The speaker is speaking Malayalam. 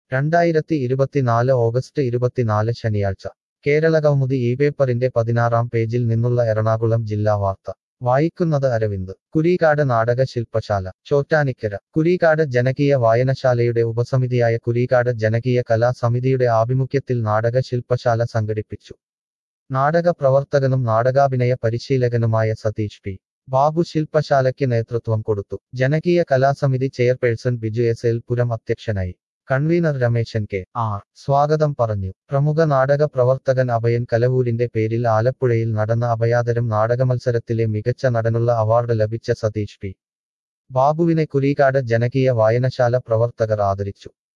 രണ്ടായിരത്തി ഇരുപത്തിനാല് ഓഗസ്റ്റ് ഇരുപത്തിനാല് ശനിയാഴ്ച കേരള കൗമുദി ഈ പേപ്പറിന്റെ പതിനാറാം പേജിൽ നിന്നുള്ള എറണാകുളം ജില്ലാ വാർത്ത വായിക്കുന്നത് അരവിന്ദ് കുരീകാട് നാടക ശില്പശാല ചോറ്റാനിക്കര കുരീകാട് ജനകീയ വായനശാലയുടെ ഉപസമിതിയായ കുരീകാട് ജനകീയ കലാസമിതിയുടെ ആഭിമുഖ്യത്തിൽ നാടക ശില്പശാല സംഘടിപ്പിച്ചു നാടക പ്രവർത്തകനും നാടകാഭിനയ പരിശീലകനുമായ സതീഷ് പി ബാബു ശില്പശാലയ്ക്ക് നേതൃത്വം കൊടുത്തു ജനകീയ കലാസമിതി chairperson Biju S L Puram അധ്യക്ഷനായി കൺവീനർ രമേശൻ കെ ആർ സ്വാഗതം പറഞ്ഞു പ്രമുഖ നാടക പ്രവർത്തകൻ അഭയൻ കലവൂരിന്റെ പേരിൽ ആലപ്പുഴയിൽ നടന്ന അഭയാതരം നാടകമത്സരത്തിലെ മികച്ച നടനുള്ള അവാർഡ് ലഭിച്ച സതീഷ് പി ബാബുവിനെ കുരീകാട് ജനകീയ വായനശാല പ്രവർത്തകർ ആദരിച്ചു